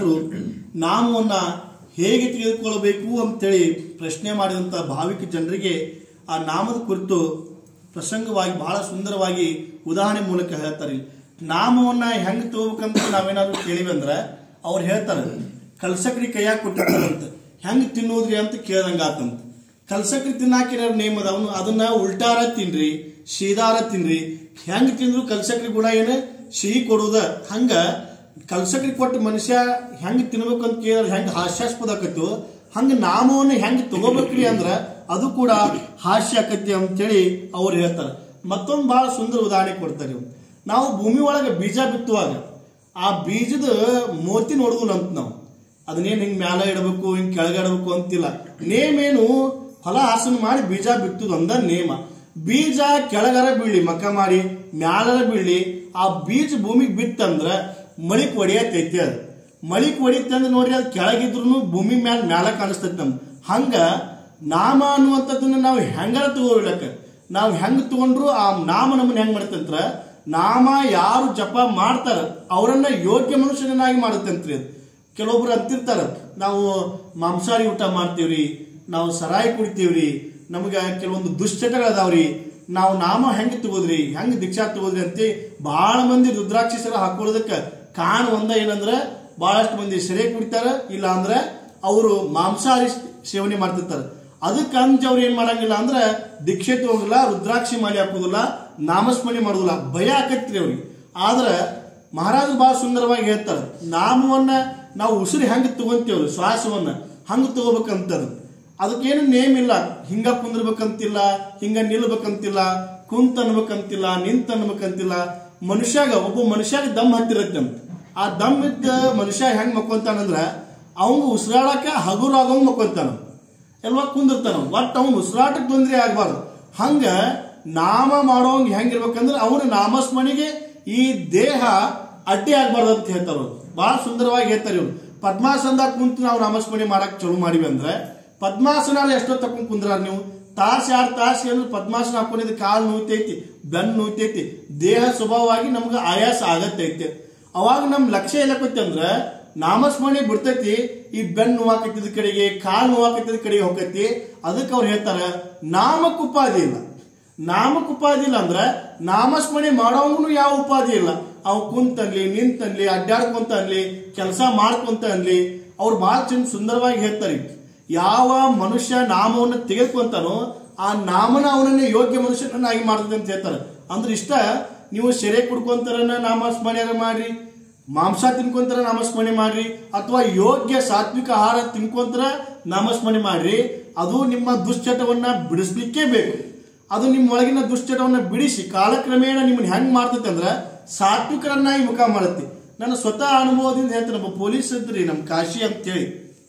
ಮಹಾರಾಜರು ನಾಮವನ್ನ ಹೇಗೆ ತೆಗೆದುಕೊಳ್ಳಬೇಕು ಅಂತೇಳಿ ಪ್ರಶ್ನೆ ಮಾಡಿದಂಥ ಭಾವಿಕ ಜನರಿಗೆ ಆ ನಾಮದ ಕುರಿತು ಪ್ರಸಂಗವಾಗಿ ಬಹಳ ಸುಂದರವಾಗಿ ಉದಾಹರಣೆ ಮೂಲಕ ಹೇಳ್ತಾರೆ ನಾಮವನ್ನ ಹೆಂಗ್ ತಗೋಬೇಕಂತ ನಾವೇನಾದ್ರೂ ಕೇಳಿವಿ ಅಂದ್ರೆ ಅವ್ರು ಹೇಳ್ತಾರೆ ಕಲ್ಸಕ್ರಿ ಕೈಯಾಗ ಕೊಟ್ಟಿರ್ತಾರಂತ ಹೆಂಗ್ ತಿನ್ನೋದ್ರಿ ಅಂತ ಕೇಳ್ದಂಗಾತಂತ ಕಲ್ಸಕ್ರಿ ತಿನ್ನಾಕಿರೋ ನೇಮ್ ಅದಾವನು ಅದನ್ನ ಉಲ್ಟಾರ ತಿನ್ರಿ ಸೀದಾರ ತಿನ್ರಿ ಹೆಂಗ್ ತಿಂದ್ರು ಕಲ್ಸಕ್ರಿ ಗುಣ ಏನು ಸಿಹಿ ಕೊಡುದ ಹಂಗ ಕಲ್ಸಕ್ರಿ ಕೊಟ್ಟ ಮನುಷ್ಯ ಹೆಂಗ್ ತಿನ್ಬೇಕು ಅಂತ ಕೇಳಿದ್ರೆ ಹೆಂಗ್ ಹಾಸ್ಯಾಸ್ಪದ ಆಕತ್ತು ಹಂಗ ನಾಮವನ್ನು ಹೆಂಗ್ ತಗೋಬೇಕ್ರಿ ಅಂದ್ರ ಅದು ಕೂಡ ಹಾಸ್ಯ ಆಕತಿ ಅಂತೇಳಿ ಅವ್ರು ಹೇಳ್ತಾರೆ ಮತ್ತೊಂದು ಬಹಳ ಸುಂದರ ಉದಾಹರಣೆ ಕೊಡ್ತಾರೆ ಇವ್ರು. ನಾವು ಭೂಮಿ ಒಳಗೆ ಬೀಜ ಬಿತ್ತುವಾಗ ಆ ಬೀಜದ ಮೋತಿ ನೋಡುದಿಲ್ಲ ಅಂತ ನಾವು ಅದನ್ನೇನು ಹಿಂಗ್ ಮ್ಯಾಲ ಇಡಬೇಕು ಹಿಂಗ್ ಕೆಳಗೆ ಇಡಬೇಕು ಅಂತಿಲ್ಲ ನೇಮ್ ಏನು ಫಲ ಹಾಸನ ಮಾಡಿ ಬೀಜ ಬಿತ್ತುದು ಅಂದ ನೇಮ ಬೀಜ ಕೆಳಗರ ಬೀಳಿ ಮಕ್ಕ ಮಾಡಿ ಮ್ಯಾಲರ ಬೀಳಿ ಆ ಬೀಜ ಭೂಮಿಗೆ ಬಿತ್ತಂದ್ರ ಮಳಿಕ್ ಒಡೆಯತೈತಿ ಅದು ಮಳಿಕ್ ಹೊಡಿತಂದ್ರೆ ನೋಡ್ರಿ ಅದು ಕೆಳಗಿದ್ರು ಭೂಮಿ ಮ್ಯಾಲ ಮ್ಯಾಲ ಕಾಣಿಸ್ತೈತಿ ನಮ್ಗೆ ಹಂಗ ನಾಮ ಅನ್ನುವಂಥದ್ದನ್ನ ನಾವು ಹೆಂಗಾರ ತಗೋಬೇಕು ನಾವು ಹೆಂಗ್ ತಗೊಂಡ್ರು ಆ ನಾಮ ನಮ್ಮನ್ನ ಹೆಂಗ್ ಮಾಡತ್ತಂದ್ರ ನಾಮ ಯಾರು ಜಪ ಮಾಡ್ತಾರ ಅವರನ್ನ ಯೋಗ್ಯ ಮನುಷ್ಯನನ್ನಾಗಿ ಮಾಡುತ್ತಂತ್ರಿ ಅದು ಕೆಲವೊಬ್ರು ಅಂತಿರ್ತಾರ ನಾವು ಮಾಂಸಾಹಾರಿ ಊಟ ಮಾಡ್ತೀವ್ರಿ ನಾವು ಸರಾಯಿ ಕುಡಿತೀವ್ರಿ ನಮ್ಗೆ ಕೆಲವೊಂದು ದುಶ್ಚಟಗಳು ಅದಾವ್ರಿ ನಾವು ನಾಮ ಹೆಂಗ್ ತಗೋದ್ರಿ ಹೆಂಗ್ ದೀಕ್ಷಾ ತಗೋದ್ರಿ ಅಂತ ಬಹಳ ಮಂದಿ ರುದ್ರಾಕ್ಷಿ ಸರ ಹಾಕೊಳ್ಳೋದಕ್ಕ ಕಾರಣ ಒಂದ ಏನಂದ್ರ ಬಹಳಷ್ಟು ಮಂದಿ ಸೆರೆ ಕುಡಿತಾರ ಇಲ್ಲ ಅಂದ್ರೆ ಅವರು ಮಾಂಸಾಹಾರಿ ಸೇವನೆ ಮಾಡ್ತಿರ್ತಾರ ಅದಕ್ಕೆ ಅಂಜ್ ಅವ್ರು ಏನ್ ಮಾಡಂಗಿಲ್ಲ ಅಂದ್ರೆ ದೀಕ್ಷೆ ತಗೋಂಗಿಲ್ಲ ರುದ್ರಾಕ್ಷಿ ಮಾಲಿ ಹಾಕೋದಿಲ್ಲ ನಾಮಸ್ಮರಣೆ ಮಾಡೋದಿಲ್ಲ ಭಯ ಆಕತ್ರಿ ಅವ್ರಿಗೆ ಆದ್ರ ಮಹಾರಾಜರು ಬಹಳ ಸುಂದರವಾಗಿ ಹೇಳ್ತಾರೆ ನಾಮವನ್ನ ನಾವು ಉಸಿರು ಹೆಂಗ್ ತಗೊಂತೀವ್ರಿ ಶ್ವಾಸವನ್ನ ಹಂಗ ತಗೋಬೇಕಂತದ ಅದಕ್ಕೇನು ನೇಮ್ ಇಲ್ಲ ಹಿಂಗ ಕುಂದ್ರಬೇಕಂತಿಲ್ಲ ಹಿಂಗ ನಿಲ್ಬೇಕಂತಿಲ್ಲ ಕುಂತ ಅನ್ಬೇಕಂತಿಲ್ಲ ನಿಂತ ಅನ್ಬೇಕಂತಿಲ್ಲ ಮನುಷ್ಯಾಗ ಒಬ್ಬ ಮನುಷ್ಯಾಗ ದಮ್ ಹತ್ತಿರತ್ತೆ ಅಂತ ಆ ದಮ್ ಇದ್ದ ಮನುಷ್ಯ ಹೆಂಗ್ ಮಕ್ಕೊಂತಾನಂದ್ರ ಅವಂಗ ಉಸಿರಾಡಕ ಹಗುರ ಆಗೋಂಗ್ ಮಕ್ಕೊಂತಾನ ಎಲ್ವಾ ಕುಂದಿರ್ತಾನ ಒಟ್ಟು ಅವ್ನು ಉಸಿರಾಟಕ್ಕೆ ತೊಂದರೆ ಆಗ್ಬಾರ್ದು ಹಂಗ ನಾಮ ಮಾಡೋಂಗ್ ಹೆಂಗಿರ್ಬೇಕಂದ್ರೆ ಅವನ ನಾಮಸ್ಮರಣೆಗೆ ಈ ದೇಹ ಅಡ್ಡಿ ಆಗ್ಬಾರ್ದು ಅಂತ ಹೇಳ್ತಾರ ಅವ್ರು ಬಹಳ ಸುಂದರವಾಗಿ ಹೇಳ್ತಾರೆ ಇವ್ರು ಪದ್ಮಾಸನದಾಗ ಕುಂತು ನಾವು ನಾಮಸ್ಮರಣೆ ಮಾಡಕ್ ಚಲೋ ಮಾಡಿವಿ ಅಂದ್ರೆ ಪದ್ಮಾಸನ ಎಷ್ಟೋ ತಕೊಂಡ್ ಕುಂದ್ರಾರ ನೀವು ತಾಸ್ ಎರಡು ತಾಸು ಏನು ಪದ್ಮಾಸನ ಹಾಕೊಂಡಿದ್ದು ಕಾಲು ನೋಯ್ತೈತಿ ಬೆನ್ನು ನೋಯ್ತೈತಿ ದೇಹ ಸ್ವಭಾವವಾಗಿ ನಮ್ಗೆ ಆಯಾಸ ಆಗತ್ತೈತಿ ಅವಾಗ ನಮ್ ಲಕ್ಷ್ಯ ಎಲ್ಲಕೈತಿ ಅಂದ್ರ ನಾಮಸ್ಮರಣೆ ಬಿಡ್ತೈತಿ ಈ ಬೆನ್ನು ನೋವಾಕತ್ತಿದ ಕಡೆಗೆ ಕಾಲು ನೋವಾಕತ್ತಿದ ಕಡೆಗೆ ಹೋಗತಿ ಅದಕ್ಕೆ ಅವ್ರು ಹೇಳ್ತಾರ ನಾಮಕ್ ಉಪಾಧಿ ಇಲ್ಲ ನಾಮಕ್ ಉಪಾಧಿ ಇಲ್ಲ ಅಂದ್ರ ನಾಮಸ್ಮರಣೆ ಮಾಡೋಂಗೂ ಯಾವ ಉಪಾಧಿ ಇಲ್ಲ ಅವ್ ಕುಂತನ್ಲಿ ನಿಂತನ್ಲಿ ಅಡ್ಡಾಡ್ಕೊಂತ ಅನ್ಲಿ ಕೆಲಸ ಮಾಡ್ಕೊಂತ ಅನ್ಲಿ ಅವ್ರು ಬಹಳ ಚಂದ ಸುಂದರವಾಗಿ ಹೇಳ್ತಾರೆ ಯಾವ ಮನುಷ್ಯ ನಾಮವನ್ನು ತೆಗೆದುಕೊಂತಾನೋ ಆ ನಾಮನ ಅವನನ್ನ ಯೋಗ್ಯ ಮನುಷ್ಯನನ್ನಾಗಿ ಮಾಡ್ತದೆ ಅಂತ ಹೇಳ್ತಾರೆ ಅಂದ್ರೆ ಇಷ್ಟ ನೀವು ಸೆರೆ ಕುಡ್ಕೊಂತಾರನ್ನ ನಾಮಸ್ಮರಣೆ ಮಾಡ್ರಿ ಮಾಂಸ ತಿನ್ಕೊಂತಾರ ನಾಮಸ್ಮರಣೆ ಮಾಡ್ರಿ ಅಥವಾ ಯೋಗ್ಯ ಸಾತ್ವಿಕ ಆಹಾರ ತಿನ್ಕೊಂತಾರ ನಾಮಸ್ಮರಣೆ ಮಾಡ್ರಿ ಅದು ನಿಮ್ಮ ದುಶ್ಚಟವನ್ನ ಬಿಡಿಸ್ಲಿಕ್ಕೇ ಬೇಕು ಅದು ನಿಮ್ಮ ಒಳಗಿನ ದುಶ್ಚಟವನ್ನ ಬಿಡಿಸಿ ಕಾಲಕ್ರಮೇಣ ನಿಮ್ಮನ್ನ ಹೆಂಗ್ ಮಾಡ್ತೈತೆ ಅಂದ್ರ ಸಾತ್ವಿಕರನ್ನಾಗಿ ಮುಖ ಮಾಡುತ್ತೆ ನನ್ನ ಸ್ವತಃ ಅನುಭವದಿಂದ ಹೇಳ್ತೇನೆ ಒಬ್ಬ ಪೊಲೀಸ್ ಇದ್ರಿ ನಮ್ಮ ಕಾಶಿ ಅಂತೇಳಿ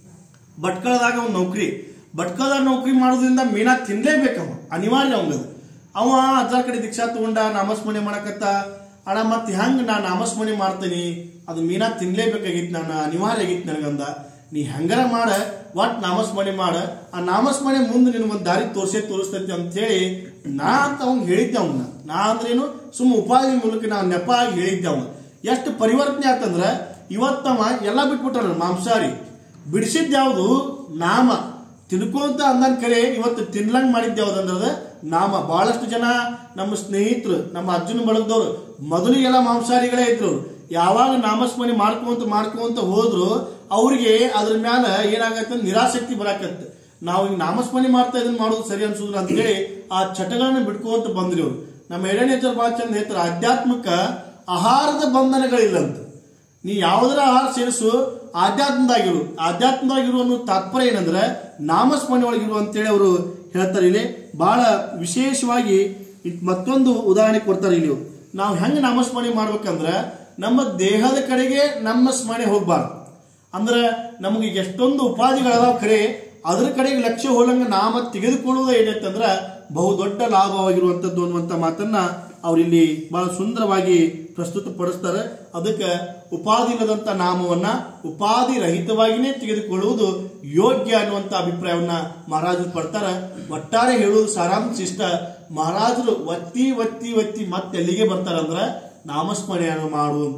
ಭಟ್ಕಳದಾಗ ಅವ್ನ ನೌಕರಿ ಭಟ್ಕಳದಾಗ ನೌಕರಿ ಮಾಡೋದ್ರಿಂದ ಮೀನಾ ತಿನ್ಲೇಬೇಕವ ಅನಿವಾರ್ಯ ಅವಂಗದು ಅವ ಅಜ್ಜ ಕಡೆ ದೀಕ್ಷಾ ತಗೊಂಡ ನಾಮಸ್ಮರಣೆ ಮಾಡಕತ್ತ ಅಣ್ಣ ಮತ್ತೆ ಹೆಂಗ್ ನಾ ನಾಮಸ್ಮರಣೆ ಮಾಡ್ತೀನಿ ಅದು ಮೀನಾ ತಿನ್ಲೇಬೇಕಾಗಿತ್ತು ನಾನು ಅನಿವಾರ್ಯ ಆಗಿತ್ತು ನನಗಂದ ನೀ ಹೆಂಗಾರ ಮಾಡ ಒಟ್ ನಾಮಸ್ಮರಣೆ ಮಾಡ ಆ ನಾಮಸ್ಮರಣೆ ಮುಂದೆ ನಿನ್ ಒಂದ್ ದಾರಿ ತೋರ್ಸೇ ತೋರಿಸ್ತೈತಿ ಅಂತ ಹೇಳಿ ನಾ ಅಂತ ಅವ್ನ್ ಹೇಳಿದ್ದೆ ಅವನ್ನ ನಾ ಅಂದ್ರೇನು ಸುಮ್ಮ ಉಪಾಧಿ ಮೂಲಕ ನಾ ನೆಪ ಆಗಿ ಹೇಳಿದ್ದೆ ಅವ ಎಷ್ಟು ಪರಿವರ್ತನೆ ಆತಂದ್ರ ಇವತ್ತವ ಎಲ್ಲ ಬಿಟ್ಬಿಟ್ಟಾರ ಮಾಂಸಾಹಾರಿ ಬಿಡಿಸಿದ್ ಯಾವುದು ನಾಮ ತಿನ್ಕೋಂತ ಅಂದನ್ ಕರೆ ಇವತ್ತು ತಿನ್ಲಂಗ್ ಮಾಡಿದ್ದ ಯಾವ್ದಂದ್ರೆ ನಾಮ ಬಹಳಷ್ಟು ಜನ ನಮ್ಮ ಸ್ನೇಹಿತರು ನಮ್ಮ ಅರ್ಜುನ ಬಳಗದವ್ರು ಮೊದಲಿಗೆಲ್ಲ ಮಾಂಸಾಹಾರಿಗಳೇ ಇದ್ರು ಯಾವಾಗ ನಾಮಸ್ಮರಣೆ ಮಾಡ್ಕೊಂತ ಮಾಡ್ಕೊಂತ ಹೋದ್ರು ಅವ್ರಿಗೆ ಅದ್ರ ಮ್ಯಾಲ ಏನಾಗತ್ತೆ ನಿರಾಸಕ್ತಿ ಬರಾಕತ್ತೆ ನಾವು ಈಗ ನಾಮಸ್ಮರಣೆ ಮಾಡ್ತಾ ಇದನ್ನ ಮಾಡೋದು ಸರಿ ಅನ್ಸುದಿಲ್ಲ ಅಂತ ಹೇಳಿ ಆ ಚಟಗಳನ್ನ ಬಿಡ್ಕೊಂತ ಬಂದ್ರಿ ಅವ್ರು ನಮ್ಮ ಎರಡನೇ ಭಾಳ ಚಂದ ಹೇಳ್ತಾರೆ ಆಧ್ಯಾತ್ಮಿಕ ಆಹಾರದ ಬಂಧನಗಳಿಲ್ಲಂತ ನೀ ಯಾವುದರ ಆಹಾರ ಸೇರಿಸು ಆಧ್ಯಾತ್ಮದಾಗಿರು ಆಧ್ಯಾತ್ಮದಾಗಿರು ಅನ್ನೋ ತಾತ್ಪರ್ಯ ಏನಂದ್ರೆ ನಾಮಸ್ಮರಣೆ ಒಳಗಿರು ಅಂತೇಳಿ ಅವರು ಹೇಳ್ತಾರೆ ಇಲ್ಲಿ ಬಹಳ ವಿಶೇಷವಾಗಿ ಇದ್ ಮತ್ತೊಂದು ಉದಾಹರಣೆ ಕೊಡ್ತಾರೆ ಇಲ್ಲಿ ಇವ್ರು. ನಾವು ಹೆಂಗ್ ನಾಮಸ್ಮರಣೆ ಮಾಡ್ಬೇಕಂದ್ರೆ ನಮ್ಮ ದೇಹದ ಕಡೆಗೆ ನಮ್ಮ ಸ್ಮರಣೆ ಹೋಗ್ಬಾರ್ದು ಅಂದ್ರೆ ನಮಗೆ ಎಷ್ಟೊಂದು ಉಪಾಧಿಗಳದಾವ ಖರೆ ಅದ್ರ ಕಡೆಗೆ ಲಕ್ಷ್ಯ ಹೋಲಂಗ ನಾಮ ತೆಗೆದುಕೊಳ್ಳುವುದು ಏನಂತಂದ್ರ ಬಹುದೊಡ್ಡ ಲಾಭವಾಗಿರುವಂತದ್ದು ಅನ್ನುವಂತ ಮಾತನ್ನ ಅವರಿಲ್ಲಿ ಬಹಳ ಸುಂದರವಾಗಿ ಪ್ರಸ್ತುತಪಡಿಸ್ತಾರೆ ಅದಕ್ಕೆ ಉಪಾಧಿ ಇಲ್ಲದಂತ ನಾಮವನ್ನ ಉಪಾಧಿ ರಹಿತವಾಗಿನೇ ತೆಗೆದುಕೊಳ್ಳುವುದು ಯೋಗ್ಯ ಅನ್ನುವಂತ ಅಭಿಪ್ರಾಯವನ್ನ ಮಹಾರಾಜರು ಪಡ್ತಾರೆ ಒಟ್ಟಾರೆ ಹೇಳುವುದು ಸಾರಾಂಶ ಇಷ್ಟ ಮಹಾರಾಜರು ಒತ್ತಿ ಒತ್ತಿ ಒತ್ತಿ ಮತ್ತೆ ಎಲ್ಲಿಗೆ ಬರ್ತಾರಂದ್ರ ನಾಮಸ್ಮರಣೆಯನ್ನು ಮಾಡುವಂತೆ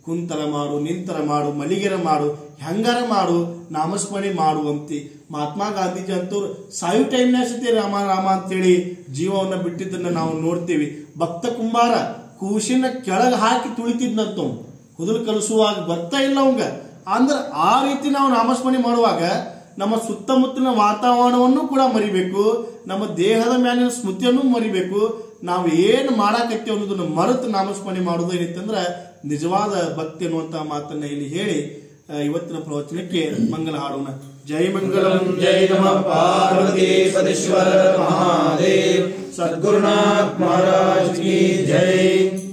ಕುಂತರ ಮಾಡು ನಿಂತರ ಮಾಡು ಮಲಿಗೆರ ಮಾಡು ಹೆಂಗಾರ ಮಾಡು ನಾಮಸ್ಮರಣೆ ಮಾಡು ಅಂತಿ ಮಹಾತ್ಮ ಗಾಂಧೀಜಿ ಅಂತವ್ರು ಸಾಯು ಟೈಮ್ನಾಗ ಸತಿ ರಾಮ ರಾಮ ಅಂತೇಳಿ ಜೀವವನ್ನ ಬಿಟ್ಟಿದ್ದನ್ನ ನಾವು ನೋಡ್ತೀವಿ ಭಕ್ತ ಕುಂಬಾರ ಕೂಸಿನ ಕೆಳಗೆ ಹಾಕಿ ತುಳಿತಿದ್ನಂತ ಅವ್ನು. ಹುದುಲು ಕಲಿಸುವಾಗ ಬರ್ತಾ ಇಲ್ಲ ಅವಂಗ ಅಂದ್ರೆ ಆ ರೀತಿ ನಾವು ನಾಮಸ್ಮರಣೆ ಮಾಡುವಾಗ ನಮ್ಮ ಸುತ್ತಮುತ್ತಲಿನ ವಾತಾವರಣವನ್ನು ಕೂಡ ಮರಿಬೇಕು ನಮ್ಮ ದೇಹದ ಮೇಲಿನ ಸ್ಮೃತಿಯನ್ನು ಮರಿಬೇಕು ನಾವು ಏನು ಮಾಡಾಕತ್ತೀವಿ ಅನ್ನೋದನ್ನ ಮರೆತು ನಾಮಸ್ಮರಣೆ ಮಾಡೋದು ಏನೈತಂದ್ರೆ ನಿಜವಾದ ಭಕ್ತಿ ಅನ್ನುವಂತ ಮಾತನ್ನ ಇಲ್ಲಿ ಹೇಳಿ ಆ, ಇವತ್ತಿನ ಪ್ರವಚನಕ್ಕೆ ಮಂಗಲ ಹಾಡೋಣ ಜೈ ಮಂಗಲಂ जय नमः पार्वती सदेश्वर महादेव सद्गुरुनाथ महाराज की जय